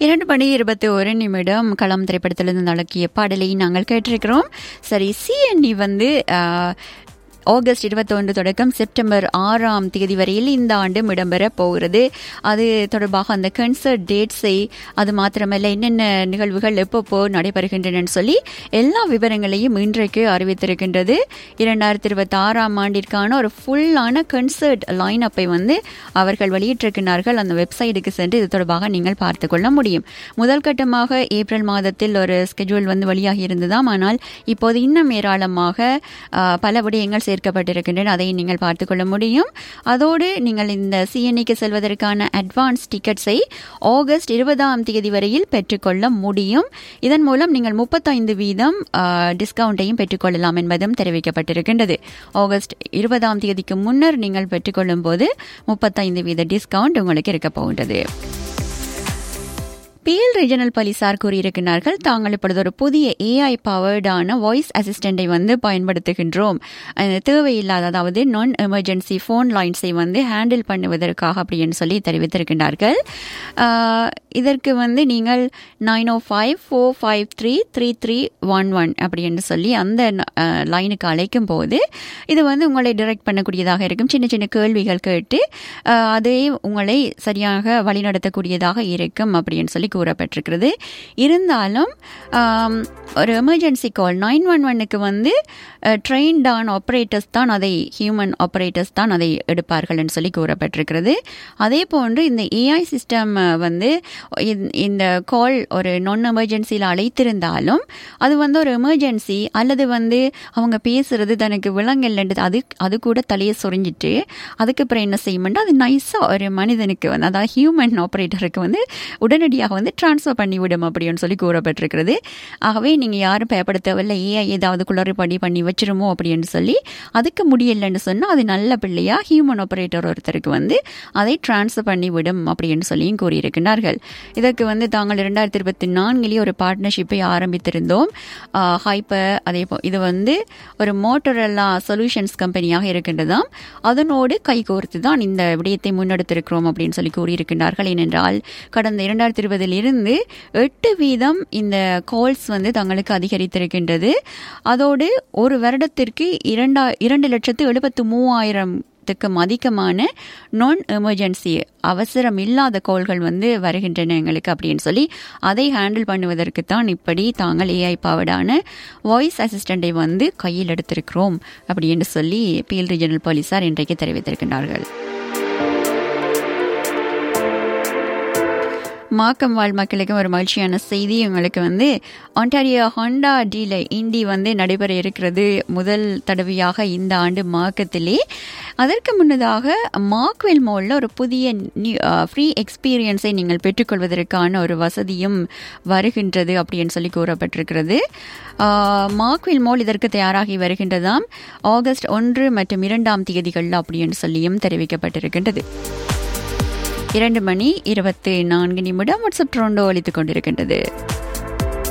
இரண்டு மணி இருபத்தி ஒரு நிமிடம் களம் திரைப்படத்திலிருந்து நடக்கிய பாடலை நாங்கள் கேட்டிருக்கிறோம் சரி சிஎன்டி வந்து ஆஹ், ஆகஸ்ட் இருபத்தொன்று தொடக்கம் செப்டம்பர் ஆறாம் தேதி வரையில் இந்த ஆண்டும் இடம்பெற போகிறது அது தொடர்பாக அந்த கன்சர்ட் டேட்ஸை அது மாத்திரமல்ல என்னென்ன நிகழ்வுகள் எப்பப்போ நடைபெறுகின்றன சொல்லி எல்லா விவரங்களையும் இன்றைக்கு அறிவித்திருக்கின்றது இரண்டாயிரத்தி இருபத்தி ஆறாம் ஆண்டிற்கான ஒரு ஃபுல்லான கன்சர்ட் லைன் அப்பை வந்து அவர்கள் வெளியிட்டிருக்கிறார்கள் அந்த வெப்சைட்டுக்கு சென்று இது தொடர்பாக நீங்கள் பார்த்து கொள்ள முடியும் முதல் கட்டமாக ஏப்ரல் மாதத்தில் ஒரு ஸ்கெட்யூல் வந்து வெளியாகி இருந்ததாம் ஆனால் இப்போது இன்னும் ஏராளமாக ஆ, பல விடயங்கள் சேர்க்கப்பட்டிருக்கின்றன அதை நீங்கள் பார்த்து கொள்ள முடியும் அதோடு நீங்கள் இந்த சிஎன்இக்கு செல்வதற்கான அட்வான்ஸ் டிக்கெட்ஸை ஆகஸ்ட் இருபதாம் தேதி வரையில் பெற்றுக்கொள்ள முடியும் இதன் மூலம் நீங்கள் முப்பத்தைந்து வீதம் ஆ, டிஸ்கவுண்ட்டையும் பெற்றுக்கொள்ளலாம் என்பதும் தெரிவிக்கப்பட்டிருக்கின்றது ஆகஸ்ட் இருபதாம் தேதிக்கு முன்னர் நீங்கள் பெற்றுக்கொள்ளும் போது முப்பத்தைந்து வீத டிஸ்கவுண்ட் உங்களுக்கு இருக்க போகின்றது பிஎல் ரீஜனல் போலீசார் கூறியிருக்கிறார்கள் தாங்கள் இப்பொழுது ஒரு புதிய ஏஐ பவர்டான வாய்ஸ் அசிஸ்டண்டை வந்து பயன்படுத்துகின்றோம் அஹ் தேவையில்லாத அதாவது நான் எமர்ஜென்சி ஃபோன் லைன்ஸை வந்து ஹேண்டில் பண்ணுவதற்காக அப்படின்னு சொல்லி தெரிவித்திருக்கின்றார்கள் ஆஹ் இதற்கு வந்து நீங்கள் nine O five four five three three three one one அப்படின்னு சொல்லி அந்த அஹ், லைனுக்கு அழைக்கும் போது இது வந்து உங்களை டிரெக்ட் பண்ணக்கூடியதாக இருக்கும் சின்ன சின்ன கேள்விகள் கேட்டு அஹ், அதே உங்களை சரியாக வழிநடத்தக்கூடியதாக இருக்கும் அப்படின்னு சொல்லி கூறப்பட்டிருக்கிறது இருந்தாலும் ஆம், ஒரு எமர்ஜென்சி கால் நைன் ஒன் ஒன்னுக்கு வந்து ட்ரெயின்டான ஆப்ரேட்டர்ஸ் தான் அதை ஹியூமன் ஆப்ரேட்டர்ஸ் தான் அதை எடுப்பார்கள்னு சொல்லி கூறப்பட்டிருக்கிறது அதே போன்று இந்த ஏஐ சிஸ்டம் வந்து இந்த- இந்த கால் ஒரு நான் எமர்ஜென்சியில் அழைத்திருந்தாலும் அது வந்து ஒரு எமர்ஜென்சி அல்லது வந்து அவங்க பேசுறது தனக்கு விலங்கல்லன்றது அது அது கூட தலையை சொரிஞ்சிட்டு அதுக்கப்புறம் என்ன செய்யும்னா அது நைஸாக ஒரு மனிதனுக்கு வந்து அதாவது ஹியூமன் ஆப்ரேட்டருக்கு வந்து உடனடியாக வந்து டிரான்ஸ்ஃபர் பண்ணிவிடும் அப்படின்னு சொல்லி கூறப்பட்டிருக்கிறது ஆகவே நீங்கள் யாரும் பயப்பட தேவையில்ல ஏஐ ஏதாவது குளறுபடி பண்ணி வச்சிருமோ அப்படின்னு சொல்லி அதுக்கு முடியலைன்னு சொன்னால் அது நல்ல பிள்ளையா ஹியூமன் ஆப்ரேட்டர் ஒருத்தருக்கு வந்து அதை டிரான்ஸ்ஃபர் பண்ணிவிடும் அப்படின்னு சொல்லியும் கூறியிருக்கிறார்கள் இதற்கு வந்து தாங்கள் இரண்டாயிரத்தி இருபத்தி நான்கிலேயே ஒரு பார்ட்னர்ஷிப்பை ஆரம்பித்திருந்தோம் ஹைப்பர் அதே போ இது வந்து ஒரு மோட்டரெல்லா சொல்யூஷன்ஸ் கம்பெனியாக இருக்கின்றதாம் அதனோடு கைகோர்த்து தான் இந்த விடயத்தை முன்னெடுத்திருக்கிறோம் அப்படின்னு சொல்லி கூறியிருக்கிறார்கள் ஏனென்றால் கடந்த இரண்டாயிரத்தி இருபதில் இருந்து எட்டு வீதம் இந்த கால்ஸ் வந்து தங்களுக்கு அதிகரித்திருக்கின்றது அதோடு ஒரு வருடத்திற்கு இரண்டா இரண்டு லட்சத்து எழுபத்து மூவாயிரம் த்துக்கும் அதிகமான நான் எமர்ஜென்சி அவசரம் இல்லாத கோள்கள் வந்து வருகின்றன எங்களுக்கு அப்படின்னு சொல்லி அதை ஹேண்டில் பண்ணுவதற்கு தான் இப்படி தாங்கள் ஏஐ பவர்டான வாய்ஸ் அசிஸ்டண்டை வந்து கையில் எடுத்திருக்கிறோம் அப்படின்னு சொல்லி பீல் ரீஜனல் போலீசார் இன்றைக்கு தெரிவித்திருக்கிறார்கள் மாக்கம் வாழ் மக்களுக்கு ஒரு மகிழ்ச்சியான செய்தி உங்களுக்கு வந்து ஒன்டாரியோ ஹோண்டா டீல இண்டி வந்து நடைபெற இருக்கிறது முதல் தடவையாக இந்த ஆண்டு மாக்கத்திலே அதற்கு முன்னதாக மாக்வெல் மாலில் ஒரு புதிய ஃப்ரீ எக்ஸ்பீரியன்ஸை நீங்கள் பெற்றுக்கொள்வதற்கான ஒரு வசதியும் வருகின்றது அப்படின்னு சொல்லி கூறப்பட்டிருக்கிறது மாக்வெல் மால் இதற்கு தயாராகி வருகின்றதாம் ஆகஸ்ட் ஒன்று மற்றும் இரண்டாம் தேதிகள் அப்படின்னு சொல்லியும் தெரிவிக்கப்பட்டிருக்கின்றது இரண்டு மணி இருபத்தி நான்கு நிமிடம் வாட்ஸ்அப் ட்ரோண்டோ அளித்துக் கொண்டிருக்கின்றது